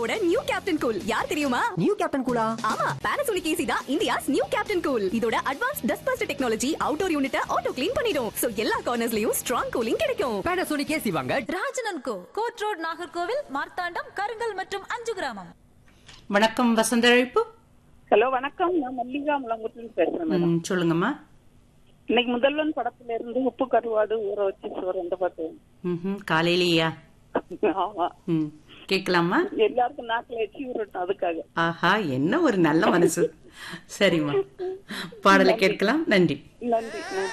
இந்தியாவோட new captain cool யார் தெரியுமா நியூ கேப்டன் கூலா ஆமா பானாசோனிக் ஏசி தான் இந்தியாஸ் நியூ கேப்டன் கூல் இதோட advance dust bust technology outdoor யூனிட்ட ஆட்டோ க்ளீன் பண்ணிடும் சோ எல்லா கார்னர்ஸ்லயும் ஸ்ட்ராங் கூலிங் கிடைக்கும் பேனாசோனிக் ஏசி வாங்க ராஜனன் கோ கோட் ரோட் நாகர்கோவில் மார்த்தாண்டம் கருங்கல் மற்றும் அஞ்சு கிராமம் வணக்கம் வசந்தழைப்பு ஹலோ வணக்கம் நான் மல்லிகா முளங்குட்டின்னு பேசுறேன் மேடம் ம், சொல்லுங்கம்மா இன்னைக்கு முதல்வன் படத்துல இருந்து உப்பு கருவாடு ஊற வச்சு சோறு அந்த பாட்டு ம்ஹும், காலையிலேயா ஆமா ம் கேட்கலாமா எல்லாருக்கும் நாக்குல எச்சி விடட்டும் அதுக்காக ஆஹா என்ன ஒரு நல்ல மனசு சரிம்மா பாடலை கேட்கலாம் நன்றி நன்றி நன்றி